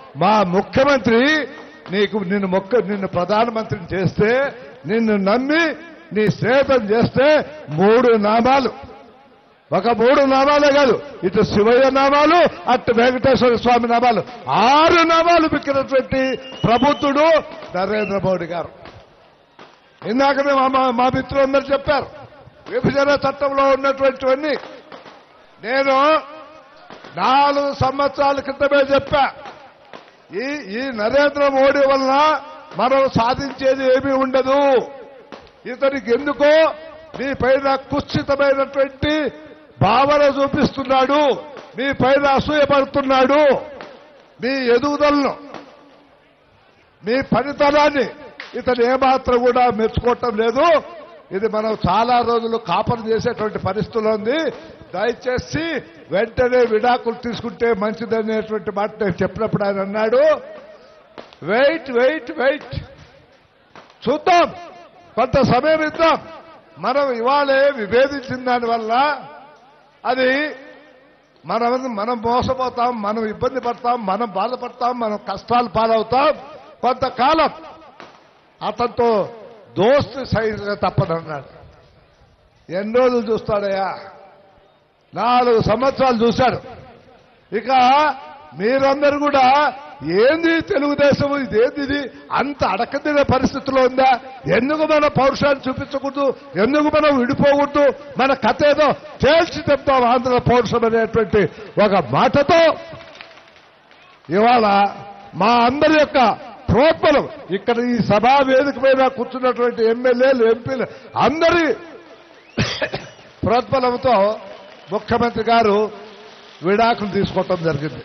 మా ముఖ్యమంత్రి నీకు నిన్ను మొక్క నిన్ను ప్రధానమంత్రిని చేస్తే నిన్ను నమ్మి నీ స్నేహితం చేస్తే మూడు నామాలు ఒక మూడు నామాలే కాదు ఇటు శివయ్య నామాలు అటు వెంకటేశ్వర స్వామి నామాలు ఆరు నామాలు పిక్కినటువంటి ప్రబుద్ధుడు నరేంద్ర మోడీ గారు ఇందాకనే మా మా- మా మిత్రులందరూ చెప్పారు విభజన చట్టంలో ఉన్నటువంటివన్నీ నేను నాలుగు సంవత్సరాల క్రితమే చెప్పా ఈ ఈ నరేంద్ర మోడీ వలన మనం సాధించేది ఏమీ ఉండదు ఇతనికి ఎందుకో మీ పైన కుత్సితమైనటువంటి భావన చూపిస్తున్నాడు మీ పైన అసూయపడుతున్నాడు మీ ఎదుగుదలను మీ పనితనాన్ని ఇతను ఏమాత్రం కూడా మెచ్చుకోవటం లేదు ఇది మనం చాలా రోజులు కాపలు చేసేటువంటి పరిస్థితులు ఉంది దయచేసి వెంటనే విడాకులు తీసుకుంటే మంచిదనేటువంటి మాట నేను చెప్పినప్పుడు ఆయన అన్నాడు వెయిట్ వెయిట్ వెయిట్ చూద్దాం కొంత సమయం ఇద్దాం మనం ఇవాళే విభేదించిన దానివల్ల అది మనం మనం మోసపోతాం మనం ఇబ్బంది పడతాం మనం బాధపడతాం మనం కష్టాలు పాలవుతాం కొంతకాలం అతనితో దోస్తు సైజుగా తప్పదన్నాడు ఎన్ని రోజులు చూస్తాడయ్యా నాలుగు సంవత్సరాలు చూశాడు ఇక మీరందరూ కూడా ఏంది తెలుగుదేశం ఇదేంది ఇది అంత అడకదిన పరిస్థితిలో ఉందా ఎందుకు మన పౌరుషాన్ని చూపించకూడదు ఎందుకు మనం విడిపోకూడదు మన కథ ఏదో తేల్చి చెప్తాం ఆంధ్ర పౌరుషం అనేటువంటి ఒక మాటతో ఇవాళ మా అందరి యొక్క ప్రోత్బలం ఇక్కడ ఈ సభా వేదిక మీద కూర్చున్నటువంటి ఎమ్మెల్యేలు ఎంపీలు అందరి ప్రోత్బలంతో ముఖ్యమంత్రి గారు విడాకులు తీసుకోవటం జరిగింది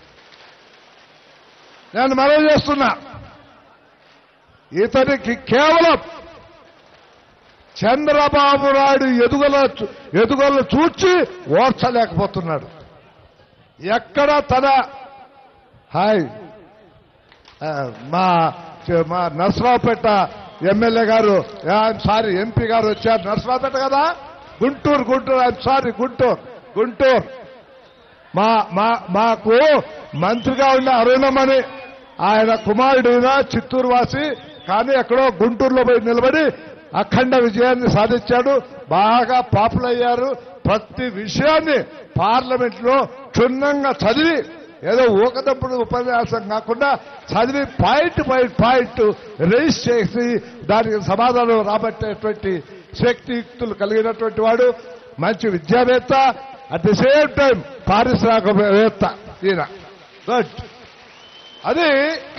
నేను మనవి చేస్తున్నా ఇతనికి కేవలం చంద్రబాబు నాయుడు ఎదుగుల ఎదుగులను చూచి ఓర్చలేకపోతున్నాడు ఎక్కడ తన హాయ్ ఆ, మా మా నర్సరావుపేట ఎమ్మెల్యే గారు ఐఎమ్ సారీ ఎంపీ గారు వచ్చారు నర్సరావుపేట కదా గుంటూరు గుంటూరు ఐఎమ్ సారీ గుంటూరు గుంటూరు మా మా మాకు మంత్రిగా ఉన్న అరుణమణి ఆయన కుమారుడిన చిత్తూరు వాసి కానీ ఎక్కడో గుంటూరులో పోయి నిలబడి అఖండ విజయాన్ని సాధించాడు బాగా పాపులర్ అయ్యారు ప్రతి విషయాన్ని పార్లమెంట్ లో క్షుణ్ణంగా చదివి ఏదో ఊకదప్పుడు ఉపన్యాసం కాకుండా చదివి పాయింట్ పాయింట్ పాయింట్ రైజ్ చేసి దానికి సమాధానం రాబట్టేటువంటి శక్తియుక్తులు కలిగినటువంటి వాడు మంచి విద్యావేత్త అట్ ది సేమ్ టైం పారిశ్రామికవేత్త ఈయన గుడ్ అది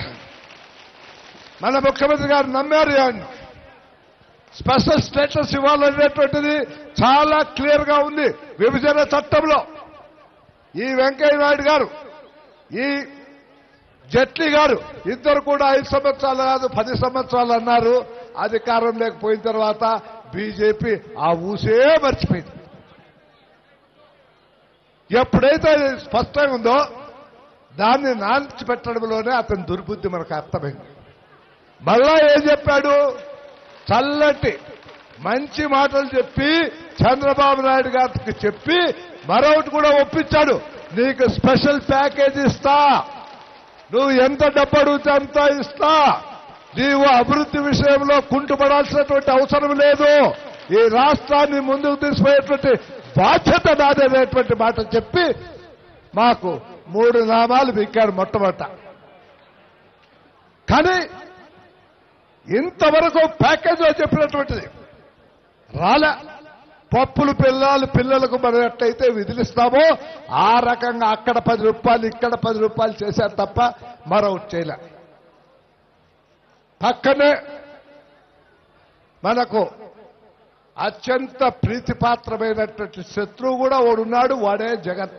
మన ముఖ్యమంత్రి గారు నమ్మారు ఆయన స్పెషల్ స్టేటస్ ఇవ్వాలనేటువంటిది చాలా క్లియర్ గా ఉంది విభజన చట్టంలో ఈ వెంకయ్య నాయుడు గారు ఈ జైట్లీ గారు ఇద్దరు కూడా ఐదు సంవత్సరాలు కాదు పది సంవత్సరాలు అన్నారు అధికారం లేకపోయిన తర్వాత బీజేపీ ఆ ఊసే మర్చిపోయింది ఎప్పుడైతే అది స్పష్టంగా ఉందో దాన్ని నాల్చి పెట్టడంలోనే అతని దుర్బుద్ధి మనకు అర్థమైంది మళ్ళా ఏం చెప్పాడు చల్లటి మంచి మాటలు చెప్పి చంద్రబాబు నాయుడు గారికి చెప్పి మరొకటి కూడా ఒప్పించాడు నీకు స్పెషల్ ప్యాకేజ్ ఇస్తా నువ్వు ఎంత డబ్బు అడిగితే అంత ఇస్తా నీవు అభివృద్ధి విషయంలో కుంటుపడాల్సినటువంటి అవసరం లేదు ఈ రాష్ట్రాన్ని ముందుకు తీసుకుపోయేటువంటి బాధ్యత నాదనేటువంటి మాట చెప్పి మాకు మూడు నామాలు బిక్కాడు మొట్టమొదట కానీ ఇంతవరకు ప్యాకేజీలో చెప్పినటువంటిది రాలే పప్పులు పిల్లలు పిల్లలకు మనం ఎట్టయితే విధిలిస్తామో ఆ రకంగా అక్కడ పది రూపాయలు ఇక్కడ పది రూపాయలు చేశారు తప్ప మరొకటి చేయలే పక్కనే మనకు అత్యంత ప్రీతిపాత్రమైనటువంటి శత్రువు కూడా వాడున్నాడు వాడే జగన్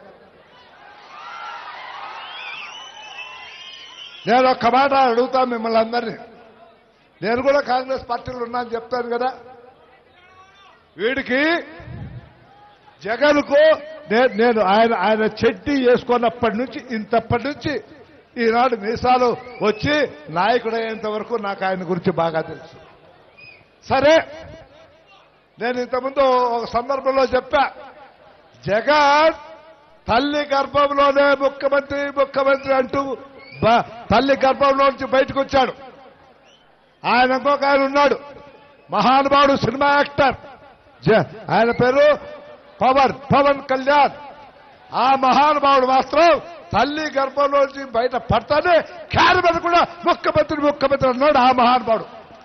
నేను ఒక్క మాట అడుగుతా మిమ్మల్ని అందరినీ నేను కూడా కాంగ్రెస్ పార్టీలో ఉన్నా అని చెప్తాను కదా వీడికి జగన్కు నే- నేను ఆయన ఆయన చెడ్డీ వేసుకున్నప్పటి నుంచి ఇంతప్పటి నుంచి ఈనాడు మీసాలు వచ్చి నాయకుడు అయ్యేంత వరకు నాకు ఆయన గురించి బాగా తెలుసు సరే నేను ఇంతకుముందు ఒక సందర్భంలో చెప్పా జగన్ తల్లి గర్భంలోనే ముఖ్యమంత్రి ముఖ్యమంత్రి అంటూ బ- తల్లి గర్భంలో నుంచి బయటకు వచ్చాడు ఆయన ఇంకొక ఆయన ఉన్నాడు మహానుభావుడు సినిమా యాక్టర్ జ- ఆయన పేరు పవన్ పవన్ కళ్యాణ్ ఆ మహానుభావుడు మాత్రం తల్లి గర్భంలోంచి బయట పడతానే క్యారమన్ కూడా ముఖ్యమంత్రి ముఖ్యమంత్రి అన్నాడు ఆ మహానుభావుడు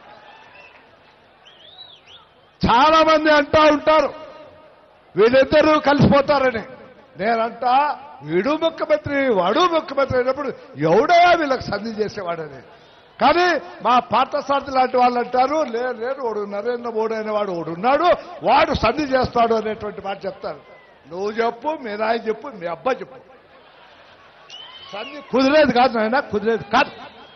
చాలా మంది అంటా ఉంటారు వీళ్ళిద్దరూ కలిసిపోతారని నేనంటా వీడు ముఖ్యమంత్రి వాడు ముఖ్యమంత్రి అయినప్పుడు ఎవడయా వీళ్ళకి సంధి చేసేవాడని కానీ మా పార్థసారథి లాంటి వాళ్ళు అంటారు లేదు లేదు వాడు నరేంద్ర మోడీ అనే వాడు వాడు ఉన్నాడు వాడు సంధి చేస్తాడు అనేటువంటి మాట చెప్తారు నువ్వు చెప్పు మీ నాయన చెప్పు మీ అబ్బాయి చెప్పు సంధి కుదిరేది కాదు నాయన కుదిరేది కాదు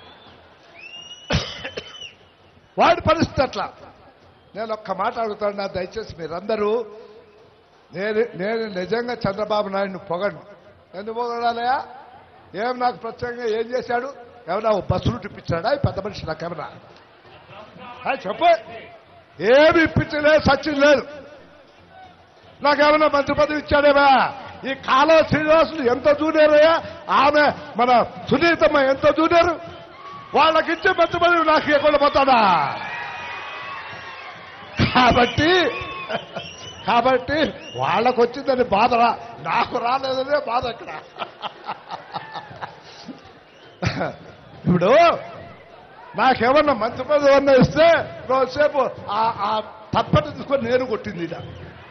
వాడి పరిస్థితి అట్లా నేను ఒక్క మాట అడుగుతాను దయచేసి మీరందరూ నేను నేను నిజంగా చంద్రబాబు నాయుడిని పొగను ఎందుకు పొగడాలయా ఏం నాకు ప్రత్యేకంగా ఏం చేశాడు ఏమన్నా ఓ బస్సులు ఇప్పించాడా ఈ పెద్ద మనిషి నాకేమన్నా ఆ, చెప్పు ఏమి ఇప్పించలేదు సచిన్ లేదు నాకేమన్నా మంత్రి పదవి ఇచ్చాడేమా ఈ కాలువ శ్రీనివాసులు ఎంత జూనియరయ్యా ఆమె మన సునీతమ్మ ఎంత జూనియర్ వాళ్ళకి ఇచ్చే మంత్రి పదవి నాకు ఇవ్వకుండా పోతాడా కాబట్టి కాబట్టి వాళ్ళకు వచ్చిందని బాధ రా నాకు రాలేదనే బాధ ఇక్కడ ఇప్పుడు నాకేమన్నా మంచి పదవి అన్నా ఇస్తే రోజుసేపు ఆ- ఆ తప్పటి తీసుకొని నేను కొట్టింది ఇలా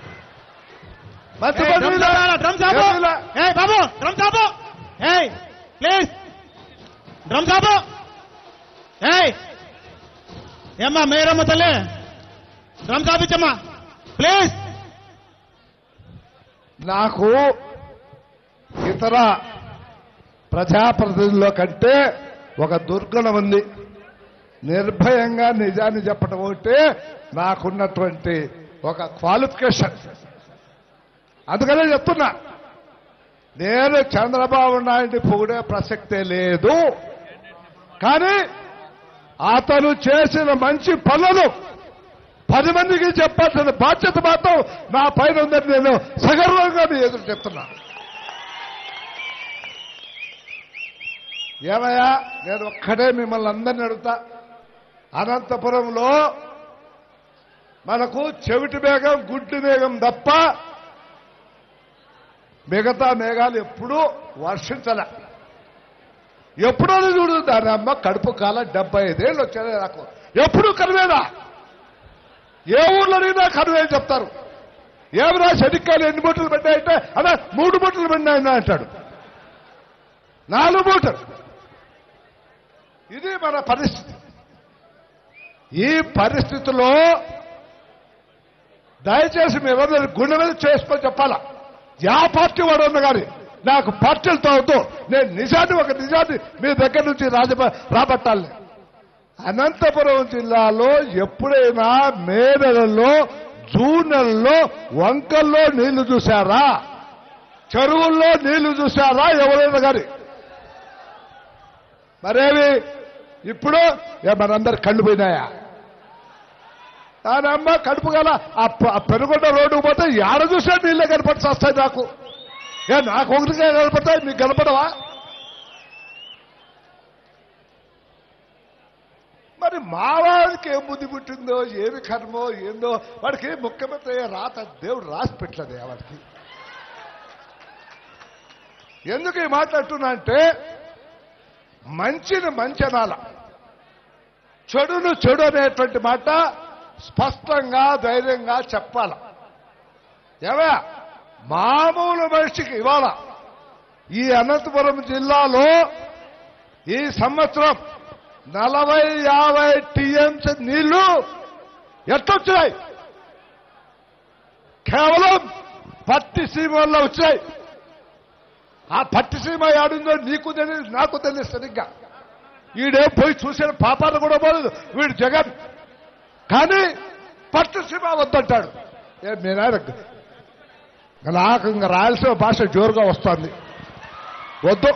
మంచి పదవి ఇలా. డ్రమ్స్ ఆపు ఏమీ ఇలా. ఏయ్ బాబు డ్రమ్స్ ఆపు ఏయ్ ప్లీజ్ డ్రమ్స్ ఆపు ఏయ్ ఏమ్మా మేరమ్మ తల్లి డ్రమ్స్ ఆపించమ్మా ప్లీజ్ నాకు ఇతర ప్రజాప్రతినిధుల కంటే ఒక దుర్గుణం ఉంది నిర్భయంగా నిజాన్ని చెప్పడం ఒకటే నాకున్నటువంటి ఒక క్వాలిఫికేషన్ అందుకనే చెప్తున్నా నేను చంద్రబాబు నాయుడిని పొగిడే ప్రసక్తే లేదు కానీ అతను చేసిన మంచి పనులు పది మందికి చెప్పాల్సిన బాధ్యత మాత్రం నా పైన ఉందని నేను సగర్వంగా మీ ఎదురు చెప్తున్నా ఏమయ్యా నేను ఒక్కడే మిమ్మల్ని అందరిని అడుగుతా అనంతపురంలో మనకు చెవిటి మేఘం గుడ్డి మేఘం తప్ప మిగతా మేఘాలు ఎప్పుడూ వర్షించలే ఎప్పుడో చూడు దాని అమ్మ కడుపు కాల డెబ్బై ఐదేళ్ళు వచ్చాయి నాకు ఎప్పుడు కరువేనా ఏ ఊర్లో అడిగినా కరువే చెప్తారు ఏమరా శనిక్కాయలు ఎన్ని మూటలు పడ్డాయంటే అలా మూడు మూటలు పడినాయన అంటాడు నాలుగు మూటలు ఇది మన పరిస్థితి ఈ పరిస్థితిలో దయచేసి మీరందరూ గుండె మీద చేసుకొని చెప్పాలా యా పార్టీ వాడు ఉన్నా కానీ నాకు పార్టీలతో అవుతూ నేను నిజాన్ని ఒక నిజాన్ని మీ దగ్గర నుంచి రాజ రాబట్టాలి అనంతపురం జిల్లాలో ఎప్పుడైనా మే నెలలో జూన్ నెలలో వంకల్లో నీళ్లు చూశారా చెరువుల్లో నీళ్లు చూశారా ఎవరైనా కానీ మరేవి ఇప్పుడు ఏ మనందరు కళ్ళు పోయినాయా దానమ్మ కడుపు గల ఆ ప- ఆ పెనుగొండ రోడ్డుకు పోతే ఏడ చూసా నీళ్ళే కనపడి వస్తాయి నాకు ఏ నాకు ఒకటిగా కనపడతాయి మీకు కనపడవా మరి మా వాడికి ఏం బుద్ధి పుట్టిందో ఏమి కర్మో ఏందో వాడికి ముఖ్యమంత్రి అయ్యే రాత దేవుడు రాసి పెట్టలేదు వాడికి ఎందుకు ఈ మాట అంటున్నా అంటే మంచిని మంచి అనాల చెడును చెడు అనేటువంటి మాట స్పష్టంగా ధైర్యంగా చెప్పాల ఏవా మామూలు మనిషికి ఇవాళ ఈ అనంతపురం జిల్లాలో ఈ సంవత్సరం నలభై యాభై టీఎంసీ నీళ్లు ఎట్టొచ్చినాయి కేవలం పత్తి సీమ వల్ల వచ్చాయి ఆ పత్తి సీమ ఆడిందో నీకు తెలియదు నాకు తెలియదు సరిగ్గా వీడేం పోయి చూసిన పాపాలు కూడా పోలేదు వీడు జగన్ కానీ పట్టు సీమ వద్దంటాడు ఏ మీ నాయన నాకు ఇంకా రాయలసీమ భాష జోరుగా వస్తుంది వద్దు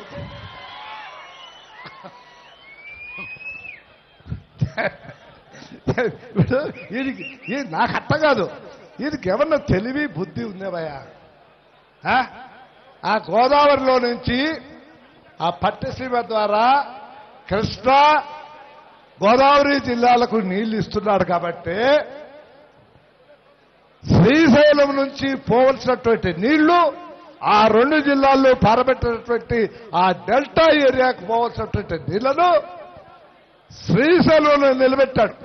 ఇప్పుడు వీడికి ఇది నాకు అర్థం కాదు వీడికి ఏమన్నా తెలివి బుద్ధి ఉందేవయ్యా ఆ? ఆ గోదావరిలో నుంచి ఆ పట్టిసీమ ద్వారా కృష్ణా గోదావరి జిల్లాలకు నీళ్లు ఇస్తున్నాడు కాబట్టి శ్రీశైలం నుంచి పోవలసినటువంటి నీళ్లు ఆ రెండు జిల్లాల్లో పారబెట్టినటువంటి ఆ డెల్టా ఏరియాకు పోవలసినటువంటి నీళ్లను శ్రీశైలంలో నిలబెట్టాడు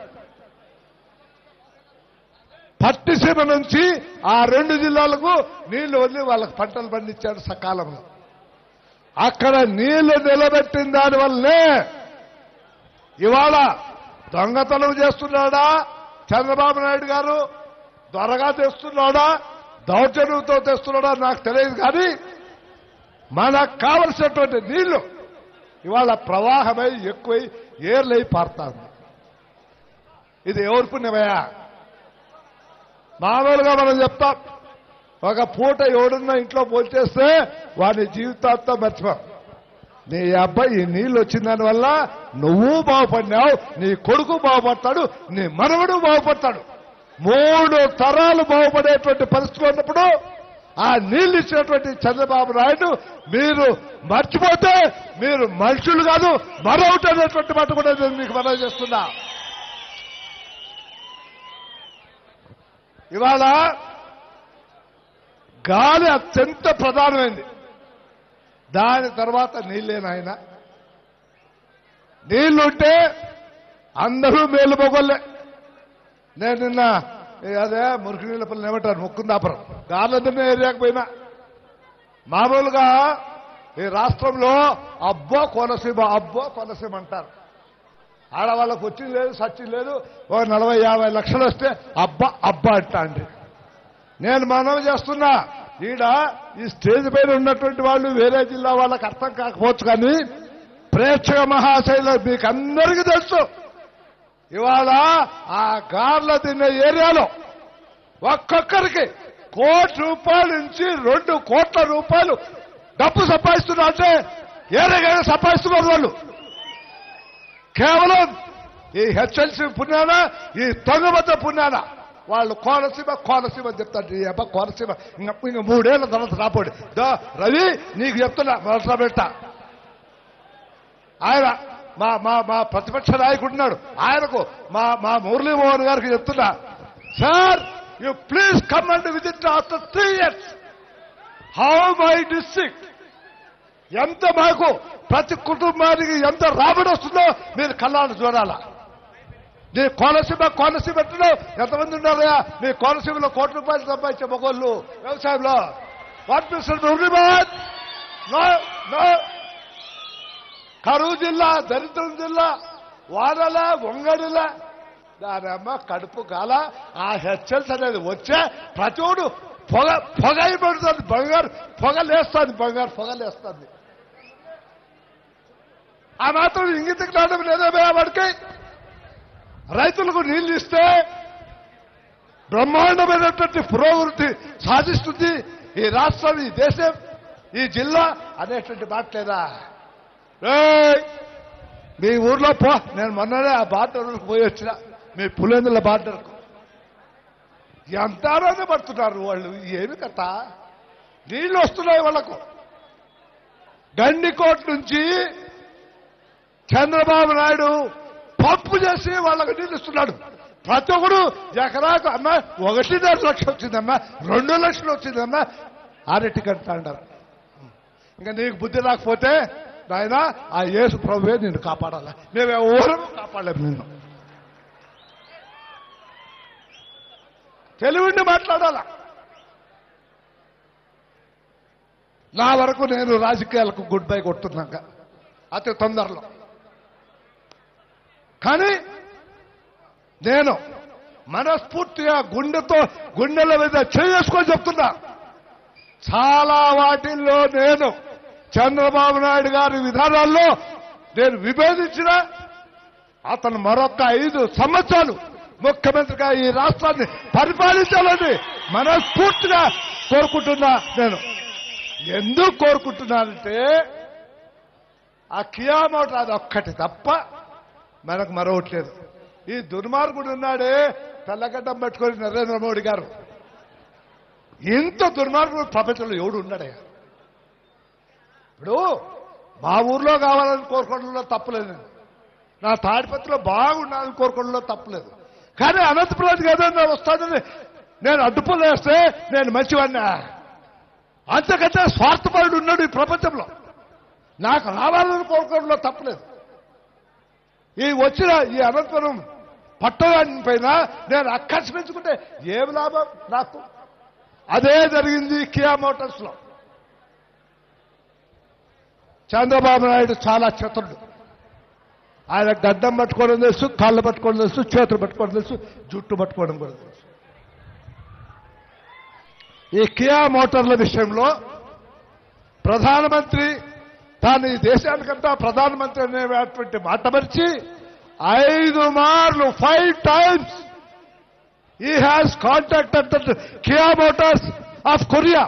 పట్టిసీమ నుంచి ఆ రెండు జిల్లాలకు నీళ్లు వదిలి వాళ్ళకి పంటలు పండించాడు సకాలంలో అక్కడ నీళ్లు నిలబెట్టిన దానివల్లే ఇవాళ దొంగతనం చేస్తున్నాడా చంద్రబాబు నాయుడు గారు దొరగా తెస్తున్నాడా దౌర్జన్యంతో తెస్తున్నాడా నాకు తెలియదు కానీ మనకు కావలసినటువంటి నీళ్లు ఇవాళ ప్రవాహమై ఎక్కువై ఏర్లై పారుతాంది ఇది ఎవరి పుణ్యమయ్యా మామూలుగా మనం చెప్తాం ఒక పూట ఎవడున్నా ఇంట్లో పోల్చేస్తే వాడి జీవితాంతం మర్చిపో నీ అబ్బాయి ఈ నీళ్ళు వచ్చిన దానివల్ల నువ్వు బాగుపడినావు నీ కొడుకు బాగుపడతాడు నీ మనవడు బాగుపడతాడు మూడు తరాలు బాగుపడేటువంటి పరిస్థితి ఉన్నప్పుడు ఆ నీళ్లు ఇచ్చినటువంటి చంద్రబాబు నాయుడు మీరు మర్చిపోతే మీరు మనుషులు కాదు మరొకటి అనేటువంటి మాట కూడా నేను మీకు మనవి చేస్తున్నా ఇవాళ గాలి అత్యంత ప్రధానమైంది దాని తర్వాత నీళ్ళేనాయన నీళ్లుంటే అందరూ మేలు మొగోళ్ళే నేను నిన్న ఏ అదే మురికి నీళ్ళ పనులు ఏమంటారు ముక్కుందాపురం గార్లందరినీ ఏరియాకు పోయినా మామూలుగా ఈ రాష్ట్రంలో అబ్బో కోనసీమ అబ్బో కోనసీమ అంటారు ఆడవాళ్ళకు వచ్చింది లేదు సచ్చింది లేదు ఓ నలభై యాభై లక్షలు వస్తే అబ్బా అబ్బా అంటా అండి నేను మనవి చేస్తున్నా ఈడ ఈ స్టేజ్ పైన ఉన్నటువంటి వాళ్ళు వేరే జిల్లా వాళ్ళకి అర్థం కాకపోవచ్చు కానీ ప్రేక్షక మహాశైలు మీకు అందరికీ తెలుసు ఇవాళ ఆ గార్ల తినే ఏరియాలో ఒక్కొక్కరికి కోటి రూపాయల నుంచి రెండు కోట్ల రూపాయలు డబ్బు సంపాదిస్తున్నారు అంటే ఏరియాగా సంపాదిస్తున్నారు వాళ్ళు కేవలం ఈ హెచ్ఎల్సి పుణ్యాన ఈ తొంగబద్ద పుణ్యాన వాళ్ళు కోనసీమ కోనసీమ అని చెప్తారు ఈ అబ్బా కోనసీమ ఇంక ఇంక మూడేళ్ల తర్వాత రాపోడు దో రవి నీకు చెప్తున్నా మొదట పెట్ట ఆయన మా మా మా ప్రతిపక్ష నాయకుడు ఉన్నాడు ఆయనకు మా మా మురళీమోహన్ గారికి చెప్తున్నా sir you please come and visit after three years how my district ఎంత మాకు ప్రతి కుటుంబానికి ఎంత రాబడి వస్తుందో మీరు కళ్ళాడు చూడాలా నీ కోనసీమ కోనసీమ అంటున్నావు ఎంతమంది ఉన్నారయ్యా మీ కోనసీమలో కోటి రూపాయలు సంపాదించే మొగోళ్ళు వ్యవసాయంలో what Mister Muralimohan no no కరువు జిల్లా దరిద్రం జిల్లా వాడల వంగడిల దానమ్మ కడుపు కాల ఆ హెచ్ఎల్స్ అనేది వచ్చే ప్రతివాడు పొగ పొగ అయిపోతుంది బంగారు పొగ లేస్తుంది బంగారు పొగ లేస్తుంది ఆ మాత్రం ఇంగిత జ్ఞానం లేదా వాడికి రైతులకు నీళ్లు ఇస్తే బ్రహ్మాండమైనటువంటి పురోగతి సాధిస్తుంది ఈ రాష్ట్రం ఈ దేశం ఈ జిల్లా అనేటువంటి మాట లేదా ఏయ్! మీ ఊర్లో పో నేను మొన్ననే ఆ బార్డర్కు పోయి వచ్చిన మీ పులేందుల బార్డర్కు ఎంత ఆనందపడుతున్నారు వాళ్ళు ఏమి కథ నీళ్లు వస్తున్నాయి వాళ్ళకు గండికోట్ నుంచి చంద్రబాబు నాయుడు పప్పు చేసి వాళ్ళకు నీళ్ళు ఇస్తున్నాడు ప్రతి ఒక్కడు ఎకరాకు అమ్మా ఒకటిన్నర లక్ష వచ్చిందమ్మా రెండు లక్షలు వచ్చిందమ్మా ఆరెట్టి కంటా అంటారు ఇంకా నీకు బుద్ధి రాకపోతే నాయన ఆ యేసు ప్రభువే నిన్ను కాపాడాలి మేము ఎవరు కాపాడలేము నిన్ను తెలివిండి మాట్లాడాలా నా వరకు నేను రాజకీయాలకు గుడ్ బై కొడుతున్నాక అతి తొందరలో కానీ నేను మనస్ఫూర్తిగా గుండెతో గుండెల మీద చేసుకొని చెప్తున్నా చాలా వాటిల్లో నేను చంద్రబాబు నాయుడు గారి విధానాల్లో నేను విభేదించిన అతను మరొక ఐదు సంవత్సరాలు ముఖ్యమంత్రిగా ఈ రాష్ట్రాన్ని పరిపాలించాలని మనస్ఫూర్తిగా కోరుకుంటున్నా నేను ఎందుకు కోరుకుంటున్నానంటే ఆ కియా మోటార్ అది ఒక్కటి తప్ప మనకు మరొకటి లేదు ఈ దుర్మార్గుడు ఉన్నాడే తెల్లగడ్డం పట్టుకొని నరేంద్ర మోడీ గారు ఇంత దుర్మార్గుడు ప్రపంచంలో ఎవడు ఉన్నాడే ఇప్పుడు మా ఊర్లో కావాలని కోరుకోవడంలో తప్పలేదు నేను. నా తాడిపత్రిలో బాగుండాలని కోరుకోవడంలో తప్పలేదు కానీ అనంతపురం ఏదైనా వస్తానని నేను అడ్డుపలేస్తే నేను మంచివాడినా అంతకంటే స్వార్థపరుడు ఉన్నాడు ఈ ప్రపంచంలో నాకు రావాలని కోరుకోవడంలో తప్పలేదు ఈ వచ్చిన ఈ అనంతపురం పట్టణాన్ని పైన నేను ఆకర్షించుకుంటే ఏమి లాభం నాకు అదే జరిగింది కియా మోటార్స్ లో చంద్రబాబు నాయుడు చాలా చతురుడు ఆయన గడ్డం పట్టుకోవడం తెలుసు కాళ్ళు పట్టుకోవడం తెలుసు చేతులు పట్టుకోవడం తెలుసు జుట్టు పట్టుకోవడం కూడా తెలుసు ఈ కియా మోటార్ల విషయంలో ప్రధానమంత్రి తాను ఈ దేశానికంతా ప్రధానమంత్రి అనేటువంటి మాట మరిచి ఐదు మార్లు five times he has contacted Kia Motors of Korea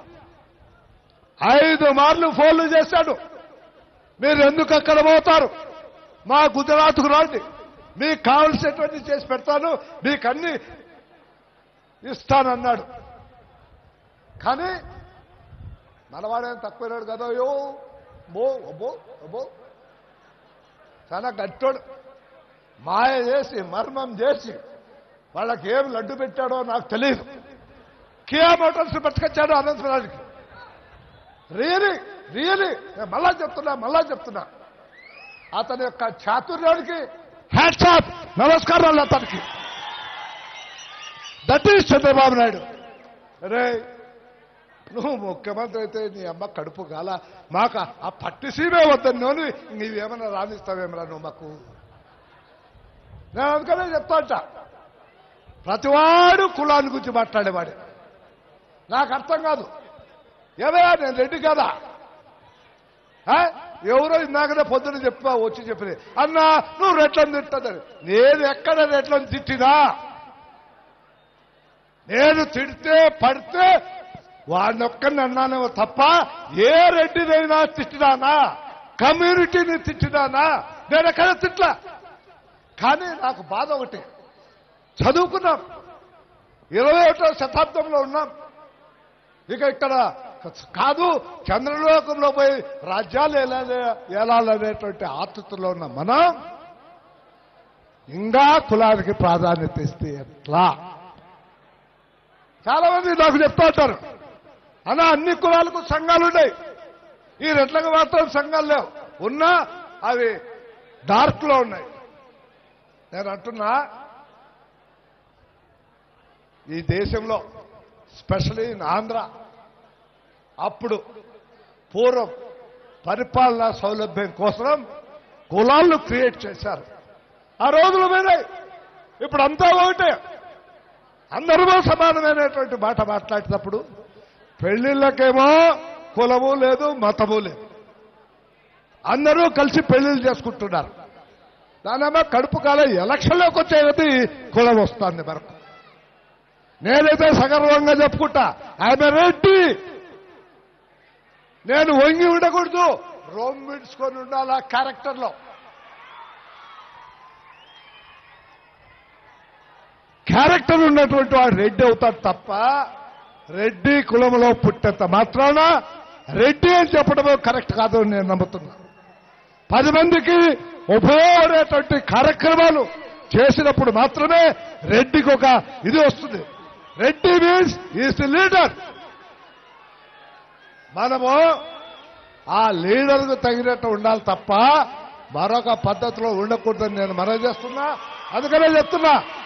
ఐదు మార్లు ఫోన్లు చేశాడు మీరు ఎందుకు అక్కడ పోతారు మా గుజరాత్కు రండి మీకు కావలసినటువంటి చేసి పెడతాను మీకు అన్ని ఇస్తానన్నాడు కానీ మనవాడేం తక్కువనాడు కదా అయ్యో బో అబ్బో అబ్బో చాలా గట్టోడు మాయ చేసి మర్మం చేసి వాళ్ళకి ఏం లడ్డు పెట్టాడో నాకు తెలియదు కియా మోటార్స్ పట్టుకొచ్చాడు అనంతపురానికి రియలీ రియలీ నేను మళ్ళా చెప్తున్నా మళ్ళా చెప్తున్నా అతని యొక్క చాతుర్యానికి హ్యాట్సాప్ నమస్కారాలు అతనికి దట్ ఈస్ చంద్రబాబు నాయుడు రే నువ్వు ముఖ్యమంత్రి అయితే నీ అమ్మ కడుపు కాల మాకు ఆ పట్టిసీమే వద్దని నీవేమన్నా రాణిస్తావేమరా నువ్వు మాకు నేను అందుకనే చెప్తాంట ప్రతివాడు కులాన్ని గురించి మాట్లాడేవాడే నాకు అర్థం కాదు ఏమయ్యా నేను రెడ్డి కదా ఆ? ఎవరో ఇందాకనే పొద్దున చెప్పా వచ్చి చెప్పింది అన్నా నువ్వు రెట్లను తిట్టదని నేను ఎక్కడ రెట్లను తిట్టినా నేను తిడితే పడితే వాడిని ఒక్కరిని అన్నానేమో తప్ప ఏ రెడ్డినైనా తిట్టినానా కమ్యూనిటీని తిట్టినానా నేను ఎక్కడ తిట్లా కానీ నాకు బాధ ఒకటి చదువుకున్నాం ఇరవై ఒకటో శతాబ్దంలో ఉన్నాం ఇక ఇక్కడ కాదు చంద్రలోకంలో పోయి రాజ్యాలు ఎలా ఏలాలనేటువంటి ఆతృతలో ఉన్న మనం ఇంకా కులానికి ప్రాధాన్యత ఇస్తే ఎట్లా చాలా మంది నాకు చెప్తా ఉంటారు అలా అన్ని కులాలకు సంఘాలు ఉన్నాయి ఈ రెట్లకు మాత్రం సంఘాలు లేవు ఉన్నా అవి డార్క్ లో ఉన్నాయి నేను అంటున్నా ఈ దేశంలో స్పెషలీ ఇన్ ఆంధ్ర అప్పుడు పూర్వం పరిపాలనా సౌలభ్యం కోసం కులాలను క్రియేట్ చేశారు ఆ రోజులు పోయినాయి ఇప్పుడు అంతా ఒకటే అందరూ సమానమైనటువంటి మాట మాట్లాడేటప్పుడు పెళ్లిళ్ళకేమో కులము లేదు మతము లేదు అందరూ కలిసి పెళ్లిళ్ళు చేసుకుంటున్నారు దానేమో కడుపు కాల ఎలక్షన్లోకి వచ్చేది కులం వస్తుంది మనకు నేనైతే సగర్వంగా చెప్పుకుంటా ఆయన రెడ్డి నేను వంగి ఉండకూడదు రొమ్మిడ్చుకొని ఉండాలి ఆ క్యారెక్టర్లో క్యారెక్టర్ ఉన్నటువంటి వాడు రెడ్డి అవుతాడు తప్ప రెడ్డి కులంలో పుట్టేంత మాత్రాన రెడ్డి అని చెప్పడం కరెక్ట్ కాదు అని నేను నమ్ముతున్నా పది మందికి ఉపయోగపడేటువంటి కార్యక్రమాలు చేసినప్పుడు మాత్రమే రెడ్డికి ఒక ఇది వస్తుంది Reddy means is the leader మనము ఆ లీడర్కు తగినట్టు ఉండాలి తప్ప మరొక పద్ధతిలో ఉండకూడదని నేను మనవి చేస్తున్నా అందుకనే చెప్తున్నా